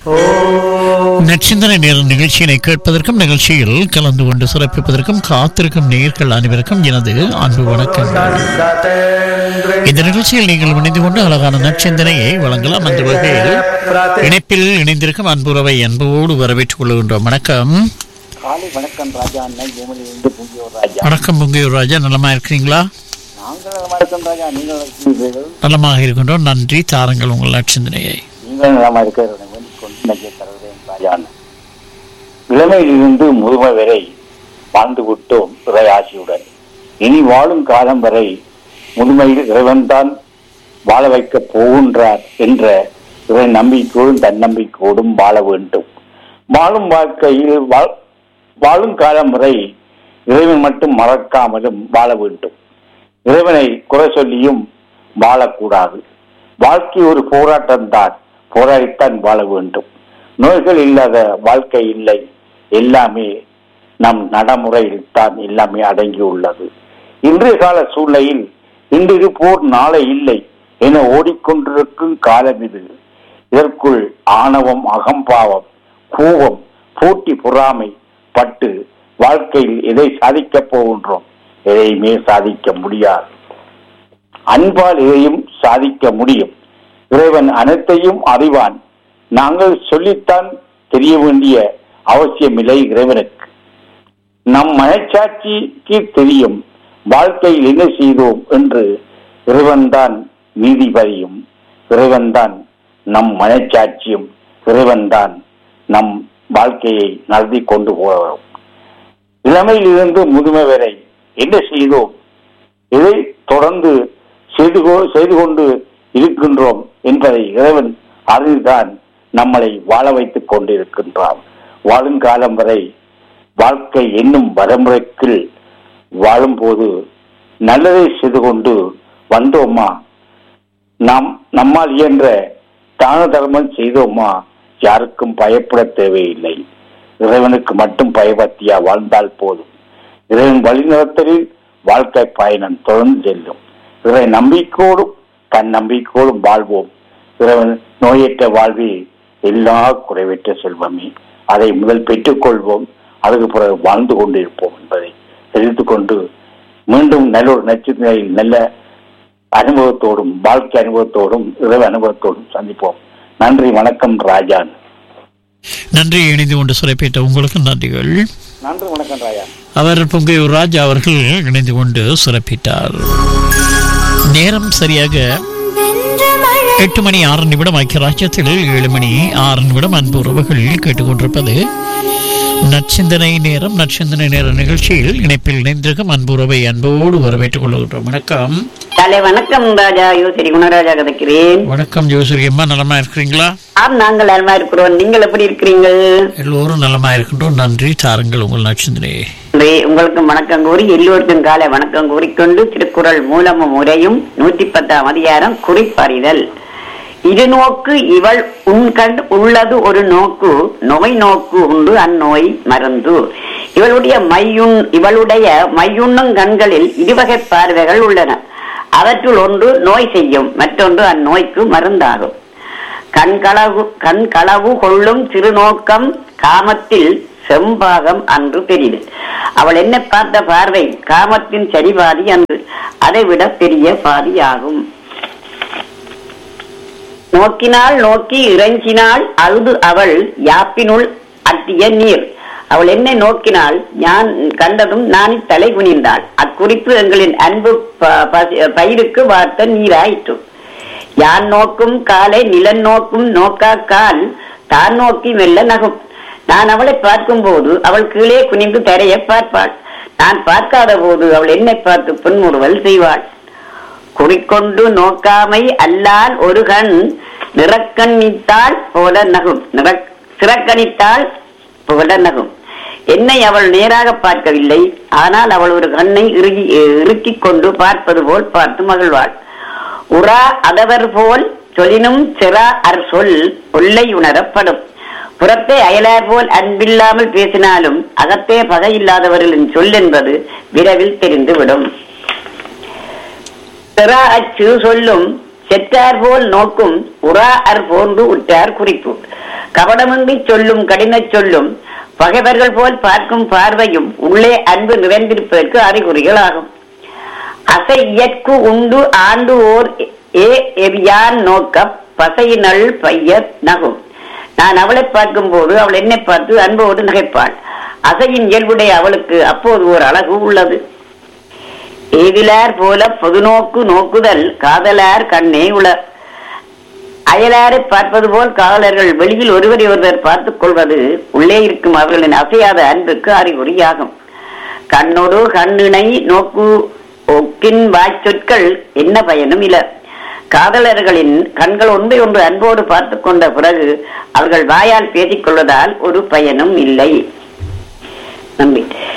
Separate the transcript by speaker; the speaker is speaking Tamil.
Speaker 1: நச்சிந்தனை நேர நிகழ்ச்சியினை கேட்பதற்கும் நிகழ்ச்சியில் கலந்து கொண்டு சிறப்பிப்பதற்கும் காத்திருக்கும் நேர்கள் அனைவருக்கும் எனது அன்பு வணக்கங்கள் இந்த நிகழ்ச்சியில் நீங்கள் இணைந்து கொண்டு அழகான நற்சிந்தனையை வழங்கலாம் அந்த வகையில் இணைப்பில் இணைந்திருக்கும் அன்புறவை அன்போடு வரவேற்றுக் கொள்கின்றோம் வணக்கம்
Speaker 2: காலை வணக்கம் ராஜா அண்ணன் பூமியிலிருந்து பூங்கியோர் ராஜா
Speaker 1: வணக்கம் பொங்கையூர் ராஜா நலமா இருக்கிறீங்களா
Speaker 2: நாங்கள் நலமா இருக்கோம் ராஜா நீங்கள் இருக்கிறீர்கள்
Speaker 1: நலமாக இருக்கின்றோம் நன்றி தாருங்கள் உங்கள் நற்சிந்தனையை
Speaker 2: நீங்கள் நலமா இருக்கிறதை வேண்டிக் கொண்டு நன்றி தருகிறேன் ராஜா அண்ணன் இளமையிலிருந்து முதுமை வரை வாழ்ந்து விட்டோம் இறை ஆசியுடன் இனி வாழும் காலம் வரை முதுமையில் இறைவன்தான் வாழ வைக்கப் போகின்றார் என்ற இறை நம்பிக்கையோடும் தன்னம்பிக்கையோடும் வாழ வேண்டும் வாழும் வாழ்க்கையில் வாழ்- வாழும் காலம் வரை இறைவன் மட்டும் மறக்காமலும் வாழ வேண்டும் இறைவனை குறை சொல்லியும் வாழக்கூடாது வாழ்க்கை ஒரு போராட்டம்தான் போராடித்தான் வாழ வேண்டும் நோய்கள் இல்லாத வாழ்க்கை இல்லை எல்லாமே நம் நடைமுறையில் தான் எல்லாமே அடங்கியுள்ளது இன்றைய கால சூழ்நிலையில் இன்று இருப்போர் நாளை இல்லை என ஓடிக்கொண்டிருக்கும் காலம் இது இதற்குள் ஆணவம் அகம்பாவம் கூவம் போட்டி பொறாமை பட்டு வாழ்க்கையில் எதை சாதிக்கப் போகின்றோம் எதையுமே சாதிக்க முடியாது அன்பால் எதையும் சாதிக்க முடியும் இறைவன் அனைத்தையும் அறிவான் நாங்கள் சொல்லித்தான் தெரிய வேண்டிய அவசியமில்லை இறைவனுக்கு நம் மனச்சாட்சிக்கு தெரியும் வாழ்க்கையில் என்ன செய்தோம் என்று இறைவன்தான் நீதிபதியும் இறைவன்தான் நம் மனச்சாட்சியும் இறைவன்தான் நம் வாழ்க்கையை நடத்தி கொண்டு போகிறோம் இளமையிலிருந்து முதுமை வரை என்ன செய்தோம் இதை தொடர்ந்து செய்து கொ- செய்து கொண்டு இருக்கின்றோம் என்பதை இறைவன் அறிந்துதான் நம்மளை வாழ வைத்துக் கொண்டிருக்கின்றான் வாழும் காலம் வரை வாழ்க்கை என்னும் வரமுறைக்குள் வாழும்போது நல்லதை செய்து கொண்டு வந்தோமா நாம் நம்மால் இயன்ற தான தர்மம் செய்தோமா யாருக்கும் பயப்பட தேவையில்லை இறைவனுக்கு மட்டும் பயபக்தியா வாழ்ந்தால் போதும் இறைவன் வழிநடத்தலில் வாழ்க்கை பயணம் தொடர்ந்து செல்லும் இறை நம்பிக்கையோடும் தன் நம்பிக்கையோடும் வாழ்வோம் இறைவன் நோயற்ற வாழ்வில் எல்லா குறைவற்ற செல்வமே அதை முதல் பெற்றுக்கொள்வோம் அதுக்கு பிறகு வாழ்ந்து கொண்டிருப்போம் என்பதை தெரிவித்துக் கொண்டு மீண்டும் நல்ல ஒரு நட்சத்திரையில் நல்ல அனுபவத்தோடும் வாழ்க்கை அனுபவத்தோடும் இறைவ அனுபவத்தோடும் சந்திப்போம் நன்றி வணக்கம் ராஜான்
Speaker 1: நன்றி இணைந்து கொண்டு சிறப்பித்த உங்களுக்கு நன்றிகள்
Speaker 2: நன்றி வணக்கம் ராஜா
Speaker 1: அவர் பொங்கையூர் ராஜா அவர்கள் இணைந்து கொண்டு சிறப்பித்தார் நேரம் சரியாக எட்டு மணி ஆறு நிமிடம் ஐக்கிய ராஜ்யத்தில் ஏழு மணி ஆறு நிமிடம் அன்பு உறவுகள் கேட்டுக்கொண்டிருப்பது நற்சிந்தனை நேரம் நற்சிந்தனை நேர நிகழ்ச்சியில் இணைப்பில் இணைந்திருக்கும் அன்பு உறவை அன்போடு வரவேற்றுக் கொள்கின்றோம் வணக்கம்
Speaker 3: காலை வணக்கம் ராஜா யோசரி குணராஜா கதைக்கிறேன்
Speaker 1: வணக்கம் ஜோசிரி அம்மா நலமா இருக்கிறீங்களா
Speaker 3: ஆம் நாங்கள் நலமா இருக்கிறோம் நீங்கள் எப்படி இருக்கிறீங்கள்
Speaker 1: எல்லோரும் நலமா இருக்கின்றோம் நன்றி தாருங்கள் உங்கள் நற்சிந்தனையை
Speaker 3: நன்றி. உங்களுக்கும் வணக்கம் கூறி எல்லோருக்கும் காலை வணக்கம் கூறிக்கொண்டு திருக்குறள் மூலமும் முறையும் நூற்றி பத்தாம் அதிகாரம் குறிப்பறிதல் இருநோக்கு இவள் உண்கண் உள்ளது ஒரு நோக்கு நோய் நோக்கு உண்டு அந்நோய் மருந்து இவளுடைய மையுண் இவளுடைய மையுண்ணும் கண்களில் இருவகை பார்வைகள் உள்ளன அவற்றுள் ஒன்று நோய் செய்யும் மற்றொன்று அந்நோய்க்கு மருந்தாகும் கண்களவு கண் களவு கொள்ளும் திருநோக்கம் காமத்தில் செம்பாகம் அன்று பெரிது அவள் என்ன பார்த்த பார்வை காமத்தின் சரிபாதி அன்று அதைவிட பெரிய பாதி ஆகும் நோக்கினால் நோக்கி இறைஞ்சினாள் அழுது அவள் யாப்பினுள் அட்டிய நீர் அவள் என்னை நோக்கினாள் நான் கண்டதும் நான் தலை குனிந்தாள் அக்குறிப்பு எங்களின் அன்பு ப- பசி- பயிருக்கு வார்த்த நீராயிற்று யான் நோக்கும் காலை நிலன் நோக்கும் நோக்கா கால் தான் நோக்கி மெல்ல நகும் நான் அவளை பார்க்கும்போது அவள் கீழே குனிந்து தரையை பார்ப்பாள் நான் பார்க்காத போது அவள் என்னை பார்த்து புன்முறுவல் செய்வாள் குறிக்கொண்டு நோக்காமை அல்லால் ஒரு கண் நிறக்கண்ணித்தாள் போல நகும் நிற சிறக்கணித்தாள் போல நகும் என்னை அவள் நேராக பார்க்கவில்லை ஆனால் அவள் ஒரு கண்ணை இறுகி இறுக்கிக் கொண்டு பார்ப்பது போல் பார்த்து மகிழ்வாள் உரா அதவர் போல் சொலினும் சிறா அர் சொல் ஒல்லை உணரப்படும் புறத்தே அயலார் போல் அன்பில்லாமல் பேசினாலும் அகத்தே பகையில்லாதவர்களின் சொல் என்பது விரைவில் தெரிந்துவிடும் சிறா அச்சு சொல்லும் செற்றார் போல் நோக்கும் உரா அர் போன்று உற்றார் குறிப்பு கபடமின்றி சொல்லும் கடினச் சொல்லும் பகைவர்கள் போல் பார்க்கும் பார்வையும் உள்ளே அன்பு நிறைந்திருப்பதற்கு அறிகுறிகள் ஆகும் அசை இயற்கு உண்டு ஆண்டு ஓர் ஏ எவியான் நோக்க பசையினள் பைய நகும் நான் அவளை பார்க்கும் போது அவள் என்னை பார்த்து அன்போடு நகைப்பாள் அசையின் இயல்புடைய அவளுக்கு அப்போது ஒரு அழகு உள்ளது ஏதிலார் போல பொதுநோக்கு நோக்குதல் காதலார் கண்ணே உள அயலாரை பார்ப்பது போல் காதலர்கள் வெளியில் ஒருவரை ஒருவர் பார்த்துக் கொள்வது உள்ளே இருக்கும் அவர்களின் அசையாத அன்புக்கு அறிகுறியாகும் கண்ணோடு கண்ணிணை நோக்கு ஒக்கின் வாய்ச்சொற்கள் என்ன பயனும் இல்ல காதலர்களின் கண்கள் ஒன்றை ஒன்று அன்போடு பார்த்து கொண்ட பிறகு அவர்கள் வாயால் பேசிக் கொள்வதால் ஒரு பயனும் இல்லை நம்பி